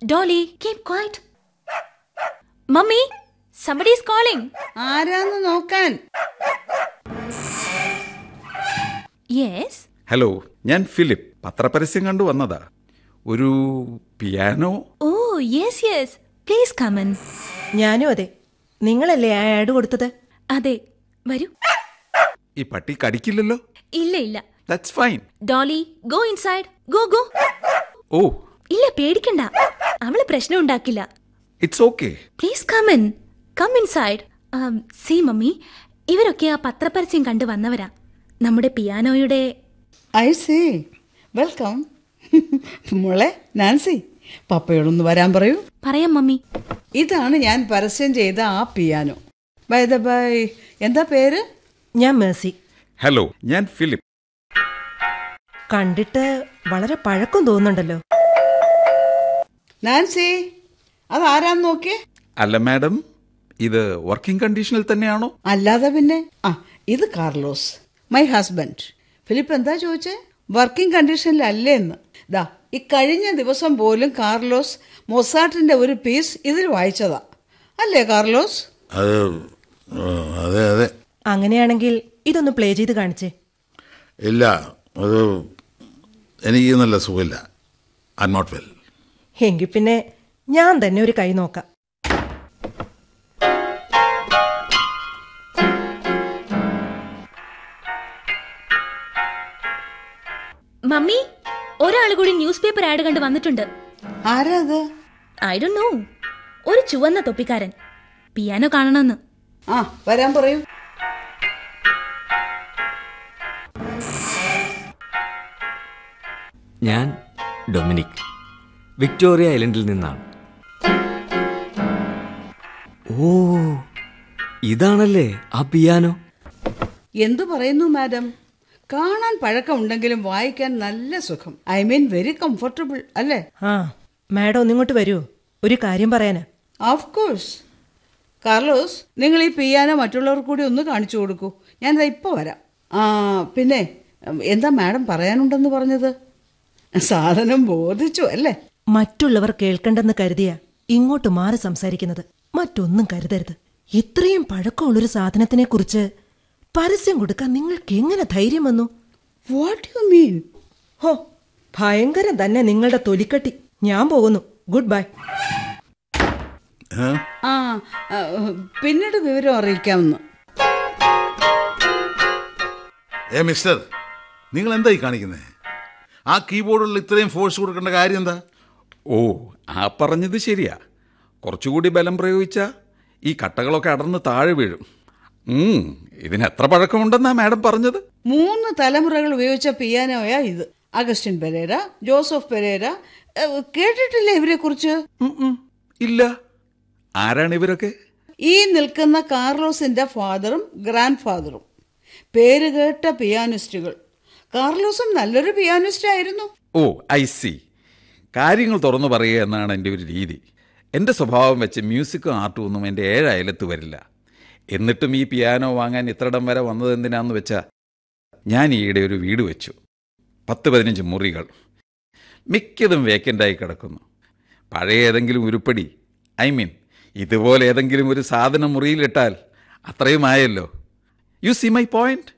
Dolly, keep quiet. Mummy, somebody is calling. ആരാന്ന് നോക്കാൻ Yes. Hello ഞാൻ ഫിലിപ്പ് പത്രപരസ്യം കണ്ടു വന്നതാ ഒരു piano Oh, yes, yes. Please come in. ഞാനും അതെ നിങ്ങളല്ലേ ആ ആഡ് കൊടുത്തത് അതെ വരൂ ഈ പട്ടി കടിക്കില്ലല്ലോ ഇല്ല ഇല്ല that's fine Dolly go inside go go ഓ ഇല്ല പേടിക്കണ്ട അവള് പ്രശ്നം ഉണ്ടാക്കില്ല it's okay please come in come inside see mummy ഇവരൊക്കെ ആ പത്രപരസ്യം കണ്ടു വന്നവരാ നമ്മുടെ പിയാനോയുടെ ഐ സേ വെൽക്കം മോളെ നാൻസി പപ്പയോടൊന്ന് വരാൻ പറയൂ പറയാം മമ്മി ഇതാണ് ഞാൻ പരസ്യം ചെയ്ത ആ പിയാനോ ബൈ ദ ബൈ എന്താ പേര് ഞാൻ മേഴ്സി ഹലോ ഞാൻ ഫിലിപ്പ് കണ്ടിട്ട് വളരെ പഴക്കം തോന്നുന്നുണ്ടല്ലോ നാൻസി അതാരാന്ന് നോക്കിയേ അല്ല മാഡം ഇത് വർക്കിംഗ് കണ്ടീഷനിൽ തന്നെയാണോ അല്ലാതെ പിന്നെ ആ ഇത് കാർലോസ് മൈ ഹസ്ബൻഡ് ഫിലിപ്പ് എന്താ ചോദിച്ചേ വർക്കിംഗ് കണ്ടീഷനിലല്ലേ എന്ന് ദാ ഈ കഴിഞ്ഞ ദിവസം പോലും കാർലോസ് മൊസാട്ടിന്റെ ഒരു പീസ് ഇതിൽ വായിച്ചതാ അല്ലേ കാർലോസ് അത് ആ, അതെ അതെ അങ്ങനെയാണെങ്കിൽ ഇതൊന്ന് പ്ലേ ചെയ്ത് കാണിച്ചേ ഇല്ല അത് എനിക്ക് നല്ല സുഖമില്ല ഐ നോട്ട് വെൽ എങ്കിൽ പിന്നെ ഞാൻ തന്നെ ഒരു കൈ നോക്കാം മമ്മി ഒരാൾ കൂടി ന്യൂസ് പേപ്പർ ആഡ് കണ്ട് വന്നിട്ടുണ്ട് ആരാ അത് ഐ ഡോ നോ ഒരു ചുവന്ന തൊപ്പിക്കാരൻ പിയാനോ കാണണമെന്ന് ആ വരാൻ പറയൂ ഞാൻ ഡൊമിനിക് വിക്ടോറിയ ഐലൻഡിൽ നിന്നാണ് ഓ ഇതാണല്ലേ ആ പിയാനോ എന്തു പറയുന്നു മാഡം കാണാൻ പഴക്കമുണ്ടെങ്കിലും വായിക്കാൻ നല്ല സുഖം ഐ മീൻ വെരി കംഫർട്ടബിൾ അല്ലേ ആ മാഡം ഒന്നിങ്ങോട്ട് വരൂ ഒരു കാര്യം പറയാനാ ഓഫ് കോഴ്സ് കാർലോസ് നിങ്ങൾ ഈ പിയാനോ മറ്റുള്ളവർക്ക് കൂടി ഒന്ന് കാണിച്ചു കൊടുക്കൂ ഞാൻ ഇപ്പോൾ വരാം ആ പിന്നെ ഉം, എന്താ മാഡം പറയാനുണ്ടെന്ന് പറഞ്ഞത് സാധനം ബോധിച്ചു അല്ലേ മറ്റുള്ളവർ കേൾക്കണ്ടെന്ന് കരുതിയ ഇങ്ങോട്ട് മാറി സംസാരിക്കുന്നത് മറ്റൊന്നും കരുതരുത് ഇത്രയും പഴക്കമുള്ളൊരു സാധനത്തിനെ കുറിച്ച് പരസ്യം കൊടുക്കാൻ നിങ്ങൾക്ക് എങ്ങനെ ധൈര്യം വന്നു വാട്ട് യു മീൻ ഹോ ഭയങ്കരം തന്നെ നിങ്ങളുടെ തൊലിക്കട്ടി ഞാൻ പോകുന്നു ഗുഡ് ബൈ ഏ? ആ ആ, പിന്നീട് വിവരം അറിയിക്കാമെന്ന് ഏ മിസ്റ്റർ നിങ്ങൾ എന്തായി കാണിക്കുന്നത് ആ കീബോർഡിൽ ഇത്രയും ഫോഴ്സ് കൊടുക്കേണ്ട കാര്യം എന്താ ഓ ആ പറഞ്ഞത് ശരിയാ കുറച്ചുകൂടി ബലം പ്രയോഗിച്ചാ ഈ കട്ടകളൊക്കെ അടർന്ന് താഴെ വീഴും ഉം, ഇതിന് എത്ര പഴക്കമുണ്ടെന്നാ മാഡം പറഞ്ഞത് മൂന്ന് തലമുറകൾ ഉപയോഗിച്ച പിയാനോയാ ഇത് അഗസ്റ്റിൻ പെരേര ജോസഫ് പെരേര ഏ, കേട്ടിട്ടില്ലേ ഇവരെ കുറിച്ച് ഉം, ഉം. ഇല്ല ആരാണ് ഇവരൊക്കെ ഈ നിൽക്കുന്ന കാർലോസിന്റെ ഫാദറും ഗ്രാൻഡ് ഫാദറും പേരുകേട്ട പിയാനിസ്റ്റുകൾ കാർലോസും നല്ലൊരു പിയാനിസ്റ്റ് ആയിരുന്നു ഓ ഐ സി കാര്യങ്ങൾ തുറന്നു പറയുക എന്നാണ് എൻ്റെ ഒരു രീതി എൻ്റെ സ്വഭാവം വെച്ച് മ്യൂസിക്കും ആർട്ടും ഒന്നും എൻ്റെ ഏഴ് അയലത്ത് വരില്ല എന്നിട്ടും ഈ പിയാനോ വാങ്ങാൻ ഇത്രയിടം വരെ വന്നത് എന്തിനാന്ന് വെച്ചാൽ ഞാൻ ഈയിടെ ഒരു വീട് വെച്ചു പത്ത് പതിനഞ്ച് മുറികൾ മിക്കതും വേക്കൻ്റായി കിടക്കുന്നു പഴയ ഏതെങ്കിലും ഉരുപ്പടി ഐ മീൻ ഇതുപോലെ ഏതെങ്കിലും ഒരു സാധനം മുറിയിലിട്ടാൽ അത്രയും ആയല്ലോ യു സി മൈ പോയിന്റ്